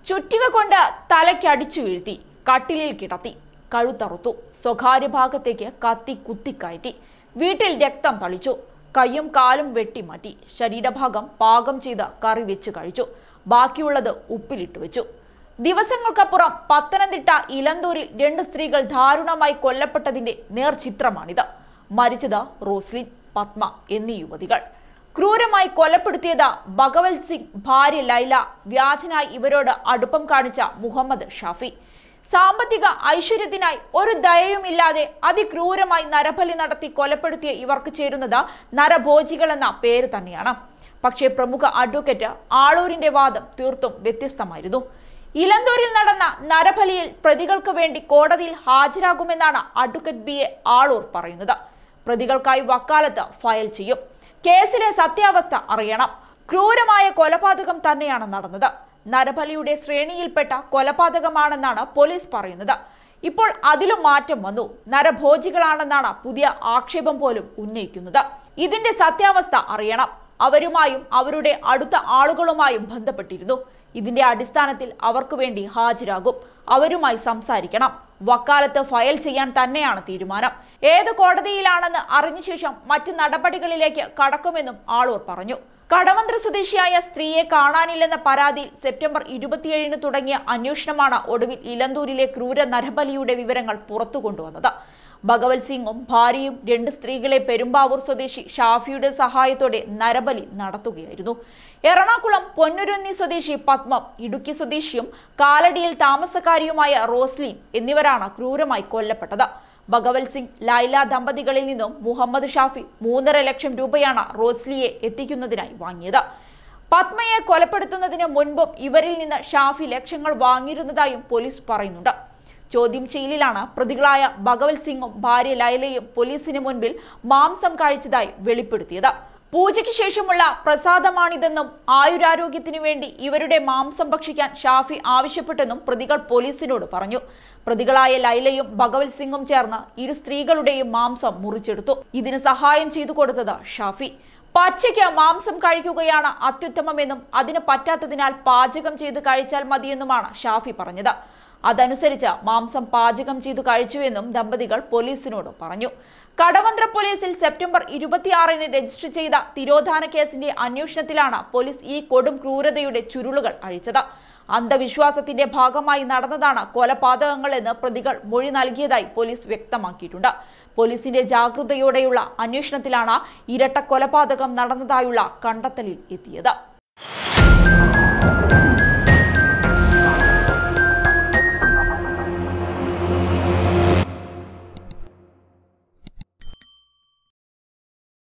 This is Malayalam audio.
ചുറ്റിക കൊണ്ട് തലയ്ക്കടിച്ചു വീഴ്ത്തി കട്ടിലിൽ കിടത്തി കഴുത്തറുത്തു സ്വകാര്യ ഭാഗത്തേക്ക് കത്തി കുത്തിക്കയറ്റി വീട്ടിൽ രക്തം തളിച്ചു കയ്യും കാലും വെട്ടിമാറ്റി ശരീരഭാഗം പാകം ചെയ്ത് കറി വെച്ച് കഴിച്ചു ബാക്കിയുള്ളത് ഉപ്പിലിട്ട് വെച്ചു ദിവസങ്ങൾക്കപ്പുറം പത്തനംതിട്ട ഇലന്തൂരിൽ രണ്ട് സ്ത്രീകൾ ദാരുണമായി കൊല്ലപ്പെട്ടതിന്റെ നേർചിത്രമാണിത് മരിച്ചത് റോസ്ലിൻ പത്മ എന്നീ യുവതികൾ ക്രൂരമായി കൊലപ്പെടുത്തിയത് ഭഗവത് സിംഗ് ഭാര്യ ലൈല വ്യാജനായി ഇവരോട് അടുപ്പം കാണിച്ച മുഹമ്മദ് ഷാഫി സാമ്പത്തിക ഐശ്വര്യത്തിനായി ഒരു ദയയുമില്ലാതെ അതിക്രൂരമായി നരബലി നടത്തി കൊലപ്പെടുത്തിയ ഇവർക്ക് ചേരുന്നത് നരഭോജികൾ എന്ന പേര് തന്നെയാണ് പക്ഷേ പ്രമുഖ അഡ്വക്കേറ്റ് ആളൂരിന്റെ വാദം തീർത്തും വ്യത്യസ്തമായിരുന്നു ഇലന്തൂരിൽ നടന്ന നരബലിയിൽ പ്രതികൾക്ക് വേണ്ടി കോടതിയിൽ ഹാജരാകുമെന്നാണ് അഡ്വക്കേറ്റ് ബി എ ആളൂർ പറയുന്നത് പ്രതികൾക്കായി വക്കാലത്ത് ഫയൽ ചെയ്യും കേസിലെ സത്യാവസ്ഥ അറിയണം ക്രൂരമായ കൊലപാതകം തന്നെയാണ് നടന്നത് നരബലിയുടെ ശ്രേണിയിൽപ്പെട്ട കൊലപാതകമാണെന്നാണ് പോലീസ് പറയുന്നത് ഇപ്പോൾ അതിലും മാറ്റം വന്നു നരഭോജികളാണെന്നാണ് പുതിയ ആക്ഷേപം പോലും ഉന്നയിക്കുന്നത് ഇതിന്റെ സത്യാവസ്ഥ അറിയണം അവരുമായും അവരുടെ അടുത്ത ആളുകളുമായും ബന്ധപ്പെട്ടിരുന്നു ഇതിന്റെ അടിസ്ഥാനത്തിൽ അവർക്ക് വേണ്ടി ഹാജരാകും അവരുമായി സംസാരിക്കണം വക്കാലത്ത് ഫയൽ ചെയ്യാൻ തന്നെയാണ് തീരുമാനം ഏത് കോടതിയിലാണെന്ന് അറിഞ്ഞ ശേഷം മറ്റ് നടപടികളിലേക്ക് കടക്കുമെന്നും ആളൂർ പറഞ്ഞു കടവന്ത്ര സ്വദേശിയായ സ്ത്രീയെ കാണാനില്ലെന്ന പരാതിയിൽ സെപ്റ്റംബർ ഇരുപത്തിയേഴിന് തുടങ്ങിയ അന്വേഷണമാണ് ഒടുവിൽ ഇലന്തൂരിലെ ക്രൂര നരബലിയുടെ വിവരങ്ങൾ പുറത്തു കൊണ്ടുവന്നത് ഭഗവത് സിംഗും ഭാര്യയും രണ്ട് സ്ത്രീകളെ പെരുമ്പാവൂർ സ്വദേശി ഷാഫിയുടെ സഹായത്തോടെ നരബലി നടത്തുകയായിരുന്നു എറണാകുളം പൊന്നുരുന്നി സ്വദേശി പത്മം ഇടുക്കി സ്വദേശിയും കാലടിയിൽ താമസക്കാരിയുമായ റോസ്ലിൻ എന്നിവരാണ് ക്രൂരമായി കൊല്ലപ്പെട്ടത് ഭഗവത് സിംഗ് ലൈല ദമ്പതികളിൽ നിന്നും മുഹമ്മദ് ഷാഫി മൂന്നര ലക്ഷം രൂപയാണ് റോസ്ലിയെ എത്തിക്കുന്നതിനായി വാങ്ങിയത് പത്മയെ കൊലപ്പെടുത്തുന്നതിന് മുൻപും ഇവരിൽ നിന്ന് ഷാഫി ലക്ഷങ്ങൾ വാങ്ങിയിരുന്നതായും പോലീസ് പറയുന്നുണ്ട് ചോദ്യം ചെയ്യലിലാണ് പ്രതികളായ ഭഗവത് സിംഗും ഭാര്യ ലൈലയും പോലീസിന് മുൻപിൽ മാംസം കഴിച്ചതായി വെളിപ്പെടുത്തിയത് പൂജയ്ക്ക് ശേഷമുള്ള പ്രസാദമാണിതെന്നും ആയുരാരോഗ്യത്തിനു വേണ്ടി ഇവരുടെ മാംസം ഭക്ഷിക്കാൻ ഷാഫി ആവശ്യപ്പെട്ടെന്നും പ്രതികൾ പോലീസിനോട് പറഞ്ഞു പ്രതികളായ ലൈലയും ഭഗവത് സിംഗും ചേർന്ന് ഇരു സ്ത്രീകളുടെയും മാംസം മുറിച്ചെടുത്തു ഇതിന് സഹായം ചെയ്തു കൊടുത്തത് ഷാഫി പച്ചയ്ക്ക് മാംസം കഴിക്കുകയാണ് അത്യുത്തമമെന്നും അതിന് പറ്റാത്തതിനാൽ പാചകം ചെയ്ത് കഴിച്ചാൽ മതിയെന്നുമാണ് ഷാഫി പറഞ്ഞത് അതനുസരിച്ച് മാംസം പാചകം ചെയ്തു കഴിച്ചുവെന്നും ദമ്പതികൾ പോലീസിനോട് പറഞ്ഞു കടവന്ത്ര പോലീസിൽ സെപ്റ്റംബർ ഇരുപത്തിയാറിന് രജിസ്റ്റർ ചെയ്ത തിരോധാന കേസിന്റെ അന്വേഷണത്തിലാണ് പോലീസ് ഈ കൊടും ക്രൂരതയുടെ ചുരുളുകൾ അഴിച്ചത് അന്ധവിശ്വാസത്തിന്റെ ഭാഗമായി നടന്നതാണ് കൊലപാതകങ്ങൾ എന്ന് പ്രതികൾ മൊഴി നൽകിയതായി പോലീസ് വ്യക്തമാക്കിയിട്ടുണ്ട് പോലീസിന്റെ ജാഗ്രതയോടെയുള്ള അന്വേഷണത്തിലാണ് ഇരട്ട കൊലപാതകം നടന്നതായുള്ള കണ്ടെത്തലിൽ എത്തിയത്